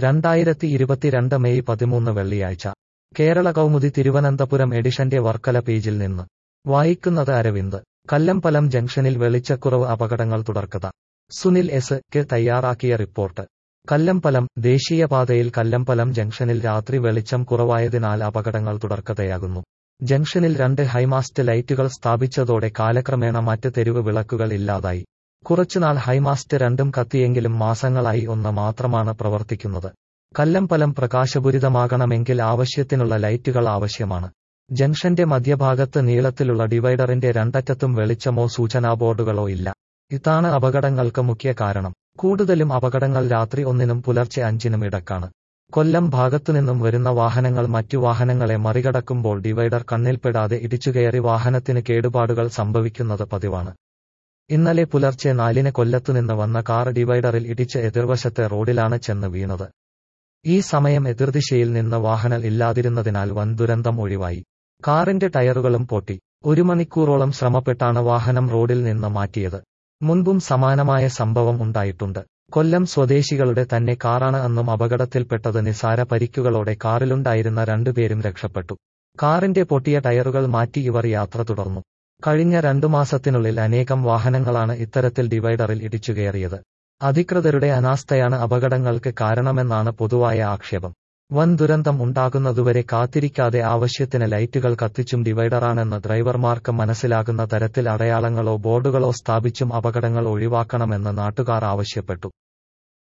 രണ്ടായിരത്തി ഇരുപത്തിരണ്ട് മെയ് പതിമൂന്ന് വെള്ളിയാഴ്ച കേരള കൗമുദി തിരുവനന്തപുരം എഡിഷന്റെ വർക്കല പേജിൽ നിന്ന് വായിക്കുന്നത് അരവിന്ദ് കല്ലമ്പലം ജംഗ്ഷനിൽ വെളിച്ചക്കുറവ് അപകടങ്ങൾ തുടർക്കഥ സുനിൽ എസ് കെ തയ്യാറാക്കിയ റിപ്പോർട്ട് കല്ലമ്പലം ദേശീയപാതയിൽ കല്ലമ്പലം ജംഗ്ഷനിൽ രാത്രി വെളിച്ചം കുറവായതിനാൽ അപകടങ്ങൾ തുടർക്കഥയാകുന്നു ജംഗ്ഷനിൽ രണ്ട് ഹൈമാസ്റ്റ് ലൈറ്റുകൾ സ്ഥാപിച്ചതോടെ കാലക്രമേണ മറ്റ് തെരുവ് വിളക്കുകൾ ഇല്ലാതായി കുറച്ചുനാൾ ഹൈമാസ്റ്റ് രണ്ടും കത്തിയെങ്കിലും മാസങ്ങളായി ഒന്ന് മാത്രമാണ് പ്രവർത്തിക്കുന്നത് കല്ലമ്പലം പ്രകാശപൂരിതമാകണമെങ്കിൽ ആവശ്യത്തിനുള്ള ലൈറ്റുകൾ ആവശ്യമാണ് ജംഗ്ഷന്റെ മധ്യഭാഗത്ത് നീളത്തിലുള്ള ഡിവൈഡറിന്റെ രണ്ടറ്റത്തും വെളിച്ചമോ സൂചനാ ബോർഡുകളോ ഇല്ല ഇതാണ് അപകടങ്ങൾക്ക് മുഖ്യ കാരണം കൂടുതലും അപകടങ്ങൾ രാത്രി ഒന്നിനും പുലർച്ചെ അഞ്ചിനും ഇടക്കാണ് കൊല്ലം ഭാഗത്തുനിന്നും വരുന്ന വാഹനങ്ങൾ മറ്റു വാഹനങ്ങളെ മറികടക്കുമ്പോൾ ഡിവൈഡർ കണ്ണിൽപ്പെടാതെ ഇടിച്ചുകയറി വാഹനത്തിന് കേടുപാടുകൾ സംഭവിക്കുന്നത് പതിവാണ് ഇന്നലെ പുലർച്ചെ നാലിന് കൊല്ലത്തുനിന്ന് വന്ന കാർ ഡിവൈഡറിൽ ഇടിച്ച് എതിർവശത്തെ റോഡിലാണ് ചെന്ന് വീണത് ഈ സമയം എതിർദിശയിൽ നിന്ന് വാഹനം ഇല്ലാതിരുന്നതിനാൽ വൻ ദുരന്തം ഒഴിവായി കാറിന്റെ ടയറുകളും പൊട്ടി ഒരു മണിക്കൂറോളം ശ്രമപ്പെട്ടാണ് വാഹനം റോഡിൽ നിന്ന് മാറ്റിയത് മുൻപും സമാനമായ സംഭവം ഉണ്ടായിട്ടുണ്ട് കൊല്ലം സ്വദേശികളുടെ തന്നെ കാറാണ് അന്നും അപകടത്തിൽപ്പെട്ടത് നിസാര പരിക്കുകളോടെ കാറിലുണ്ടായിരുന്ന രണ്ടുപേരും രക്ഷപ്പെട്ടു കാറിന്റെ പൊട്ടിയ ടയറുകൾ മാറ്റി ഇവർ യാത്ര തുടർന്നു കഴിഞ്ഞ രണ്ടു മാസത്തിനുള്ളിൽ അനേകം വാഹനങ്ങളാണ് ഇത്തരത്തിൽ ഡിവൈഡറിൽ ഇടിച്ചുകയറിയത് അധികൃതരുടെ അനാസ്ഥയാണ് അപകടങ്ങൾക്ക് കാരണമെന്നാണ് പൊതുവായ ആക്ഷേപം വൻ ദുരന്തം ഉണ്ടാകുന്നതുവരെ കാത്തിരിക്കാതെ ആവശ്യത്തിന് ലൈറ്റുകൾ കത്തിച്ചും ഡിവൈഡറാണെന്ന് ഡ്രൈവർമാർക്ക് മനസ്സിലാകുന്ന തരത്തിൽ അടയാളങ്ങളോ ബോർഡുകളോ സ്ഥാപിച്ചും അപകടങ്ങൾ ഒഴിവാക്കണമെന്ന് നാട്ടുകാർ ആവശ്യപ്പെട്ടു